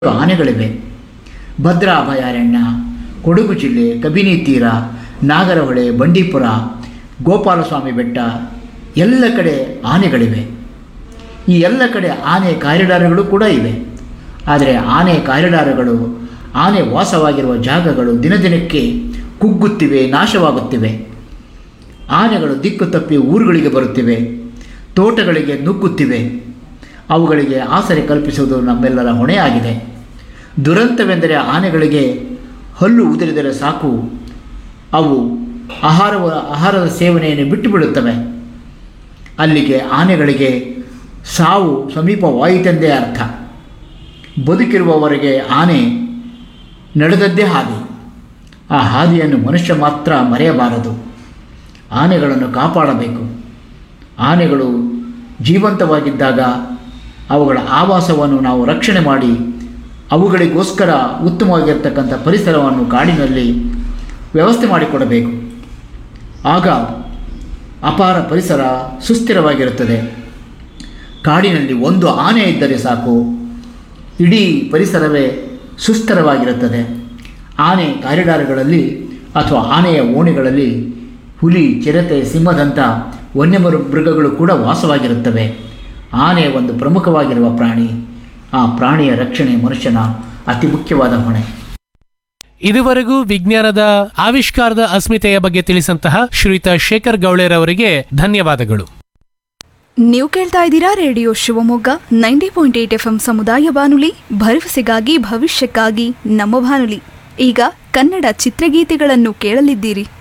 ಆನೆಗಳಿವೆ ಭದ್ರಾ ಅಭಯಾರಣ್ಯ ಕೊಡಗು ಜಿಲ್ಲೆ ಕಬಿನಿ ತೀರ ನಾಗರಹೊಳೆ ಬಂಡೀಪುರ ಗೋಪಾಲಸ್ವಾಮಿ ಬೆಟ್ಟ ಎಲ್ಲ ಕಡೆ ಆನೆಗಳಿವೆ ಈ ಎಲ್ಲ ಕಡೆ ಆನೆ ಕಾರಿಡಾರ್ಗಳು ಕೂಡ ಇವೆ ಆದರೆ ಆನೆ ಕಾರಿಡಾರ್ಗಳು ಆನೆ ವಾಸವಾಗಿರುವ ಜಾಗಗಳು ದಿನದಿನಕ್ಕೆ ಕುಗ್ಗುತ್ತಿವೆ ನಾಶವಾಗುತ್ತಿವೆ ಆನೆಗಳು ದಿಕ್ಕು ತಪ್ಪಿ ಊರುಗಳಿಗೆ ಬರುತ್ತಿವೆ ತೋಟಗಳಿಗೆ ನುಗ್ಗುತ್ತಿವೆ ಅವುಗಳಿಗೆ ಆಸರೆ ಕಲ್ಪಿಸುವುದು ನಮ್ಮೆಲ್ಲರ ಹೊಣೆಯಾಗಿದೆ ದುರಂತವೆಂದರೆ ಆನೆಗಳಿಗೆ ಹಲ್ಲು ಉದುರಿದರೆ ಸಾಕು ಅವು ಆಹಾರವ ಆಹಾರದ ಸೇವನೆಯನ್ನು ಬಿಟ್ಟು ಬಿಡುತ್ತವೆ ಅಲ್ಲಿಗೆ ಆನೆಗಳಿಗೆ ಸಾವು ಸಮೀಪವಾಯಿತೆಂದೇ ಅರ್ಥ ಬದುಕಿರುವವರೆಗೆ ಆನೆ ನಡೆದದ್ದೇ ಹಾದಿ ಆ ಹಾದಿಯನ್ನು ಮನುಷ್ಯ ಮಾತ್ರ ಮರೆಯಬಾರದು ಆನೆಗಳನ್ನು ಕಾಪಾಡಬೇಕು ಆನೆಗಳು ಜೀವಂತವಾಗಿದ್ದಾಗ ಅವುಗಳ ಆವಾಸವನ್ನು ನಾವು ರಕ್ಷಣೆ ಮಾಡಿ ಅವುಗಳಿಗೋಸ್ಕರ ಉತ್ತಮವಾಗಿರ್ತಕ್ಕಂಥ ಪರಿಸರವನ್ನು ಕಾಡಿನಲ್ಲಿ ವ್ಯವಸ್ಥೆ ಮಾಡಿಕೊಡಬೇಕು ಆಗ ಅಪಾರ ಪರಿಸರ ಸುಸ್ಥಿರವಾಗಿರುತ್ತದೆ ಕಾಡಿನಲ್ಲಿ ಒಂದು ಆನೆ ಇದ್ದರೆ ಸಾಕು ಇಡೀ ಪರಿಸರವೇ ಸುಸ್ಥಿರವಾಗಿರುತ್ತದೆ ಆನೆ ಕಾರಿಡಾರ್ಗಳಲ್ಲಿ ಅಥವಾ ಆನೆಯ ಓಣಿಗಳಲ್ಲಿ ಹುಲಿ ಚಿರತೆ ಸಿಂಹದಂಥ ವನ್ಯಮರು ಮೃಗಗಳು ಕೂಡ ವಾಸವಾಗಿರುತ್ತವೆ ಆನೆ ಒಂದು ಪ್ರಮುಖವಾಗಿರುವ ಪ್ರಾಣಿ ಆ ಪ್ರಾಣಿಯ ರಕ್ಷಣೆ ಮನುಷ್ಯನ ಅತಿ ಮುಖ್ಯವಾದ ಹೊಣೆ ಇದುವರೆಗೂ ವಿಜ್ಞಾನದ ಆವಿಷ್ಕಾರದ ಅಸ್ಮಿತೆಯ ಬಗ್ಗೆ ತಿಳಿಸಂತಹ ಶ್ರೀಯುತ ಶೇಖರ್ ಗೌಳೇರ್ ಅವರಿಗೆ ಧನ್ಯವಾದಗಳು ನೀವು ಕೇಳ್ತಾ ಇದ್ದೀರಾ radio Shivamogga ninety point eight F M ಸಮುದಾಯ ಬಾನುಲಿ ಭರವಸೆಗಾಗಿ ಭವಿಷ್ಯಕ್ಕಾಗಿ ನಮ್ಮ ಬಾನುಲಿ ಈಗ ಕನ್ನಡ ಚಿತ್ರಗೀತೆಗಳನ್ನು ಕೇಳಲಿದ್ದೀರಿ